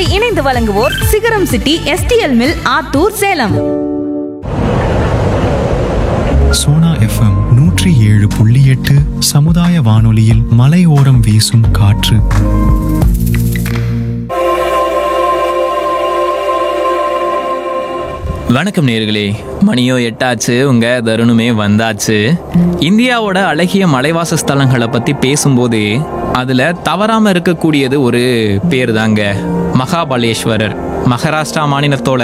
இந்நிகழ்ச்சியை இணைந்து வழங்குவோர் Sigaram city STL mill Attur Salem Sona FM நூற்றி ஏழு புள்ளி எட்டு சமுதாய வானொலியில் மலையோரம் வீசும் காற்று வணக்கம் நேர்களே மணியோ எட்டாச்சு உங்க தருணுமே வந்தாச்சு இந்தியாவோட அழகிய மலைவாச ஸ்தலங்களை பத்தி பேசும்போது அதுல தவறாம இருக்கக்கூடியது ஒரு பேர் தாங்க மகாபலேஸ்வரர் மகாராஷ்டிரா மாநிலத்தோட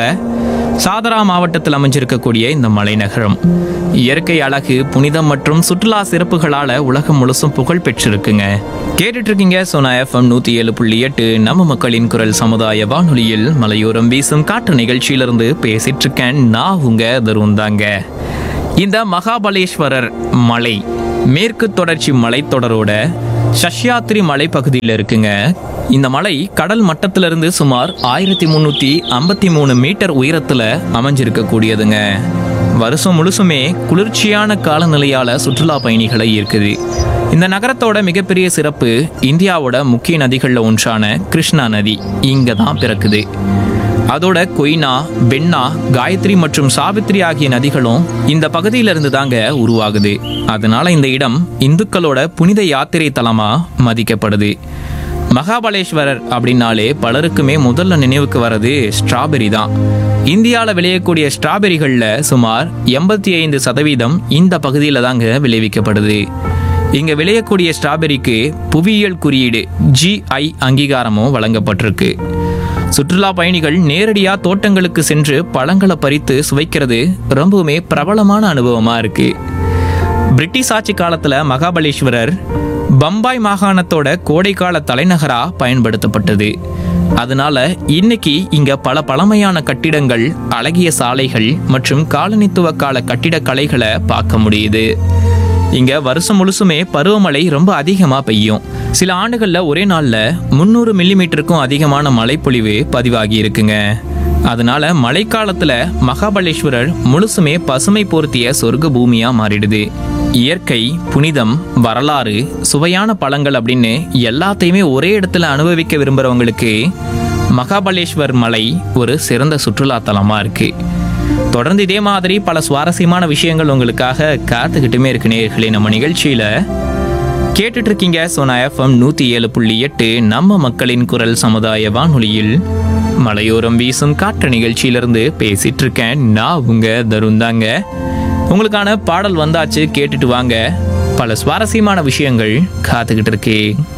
சாதரா மாவட்டத்தில் அமைஞ்சிருக்கக்கூடிய இந்த மலைநகரம் இயற்கை அழகு புனிதம் மற்றும் சுற்றுலா சிறப்புகளால உலகம் முழுசும் புகழ் பெற்றிருக்குங்க கேட்டுட்டு இருக்கீங்க சோனா எஃப்எம் நூத்தி ஏழு புள்ளி எட்டு நம்ம மக்களின் குரல் சமுதாய வானொலியில் மலையோரம் வீசும் காற்று நிகழ்ச்சியிலிருந்து பேசிட்டு இருக்கேன் நான் உங்க தருண் தாங்க இந்த மகாபலேஸ்வரர் மலை மேற்கு தொடர்ச்சி மலைத்தொடரோட சஷ்யாத்ரி மலைப்பகுதியில் இருக்குங்க இந்த மலை கடல் மட்டத்திலிருந்து சுமார் ஆயிரத்தி முந்நூற்றி ஐம்பத்தி மூணு மீட்டர் உயரத்தில் அமைஞ்சிருக்கக்கூடியதுங்க வருஷம் முழுசுமே குளிர்ச்சியான காலநிலையால சுற்றுலா பயணிகளை ஈர்க்குது இந்த நகரத்தோட மிகப்பெரிய சிறப்பு இந்தியாவோட முக்கிய நதிகளில் ஒன்றான கிருஷ்ணா நதி இங்க தான் பிறக்குது அதோட கொய்னா பெண்ணா காயத்ரி மற்றும் சாவித்ரி ஆகிய நதிகளும் இந்த பகுதியிலிருந்து தாங்க உருவாகுது அதனால இந்த இடம் இந்துக்களோட புனித யாத்திரை தலமா மதிக்கப்படுது மகாபலேஸ்வரர் அப்படின்னாலே பலருக்குமே முதல்ல நினைவுக்கு வர்றது ஸ்ட்ராபெரி தான் இந்தியாவில் விளையக்கூடிய ஸ்ட்ராபெரிகளில் சுமார் எண்பத்தி ஐந்து சதவீதம் இந்த பகுதியில் தாங்க விளைவிக்கப்படுது இங்க விளையக்கூடிய ஸ்ட்ராபெரிக்கு புவியியல் குறியீடு ஜிஐ அங்கீகாரமும் வழங்கப்பட்டிருக்கு சுற்றுலா பயணிகள் நேரடியா தோட்டங்களுக்கு சென்று பழங்களை பறித்து சுவைக்கிறது ரொம்பவுமே பிரபலமான அனுபவமா இருக்கு பிரிட்டிஷ் ஆட்சி காலத்துல மகாபலேஸ்வரர் பம்பாய் மாகாணத்தோட கோடைக்கால தலைநகரா பயன்படுத்தப்பட்டது அதனால இன்னைக்கு இங்க பல பழமையான கட்டிடங்கள் அழகிய சாலைகள் மற்றும் காலனித்துவ கால கட்டிடக்கலைகளை பார்க்க முடியுது இங்க வருஷம் முழுசுமே பருவமழை ரொம்ப அதிகமா பெய்யும் சில ஆண்டுகள்ல ஒரே நாள்ல முந்நூறு மில்லிமீட்டருக்கும் அதிகமான மழைப்பொழிவு பதிவாகி இருக்குங்க அதனால மழைக்காலத்துல மகாபலேஸ்வரர் முழுசுமே பசுமை போர்த்திய சொர்க்க பூமியா மாறிடுது இயற்கை புனிதம் வரலாறு சுவையான பழங்கள் அப்படின்னு எல்லாத்தையுமே ஒரே இடத்துல அனுபவிக்க விரும்புறவங்களுக்கு மகாபலேஸ்வர் மலை ஒரு சிறந்த சுற்றுலா தலமா இருக்கு தொடர்ந்து இதே மாதிரி பல சுவாரஸ்யமான விஷயங்கள் உங்களுக்காக காத்துக்கிட்டுமே இருக்கு நேர்களே நம்ம நிகழ்ச்சியில கேட்டுட்டு இருக்கீங்க சோனா எஃப்எம் நூத்தி ஏழு புள்ளி எட்டு நம்ம மக்களின் குரல் சமுதாய வானொலியில் மலையோரம் வீசும் காற்று நிகழ்ச்சியிலிருந்து பேசிட்டு இருக்கேன் நான் உங்க தருண் தாங்க உங்களுக்கான பாடல் வந்தாச்சு கேட்டுட்டு வாங்க பல சுவாரஸ்யமான விஷயங்கள் காத்துக்கிட்டு இருக்கு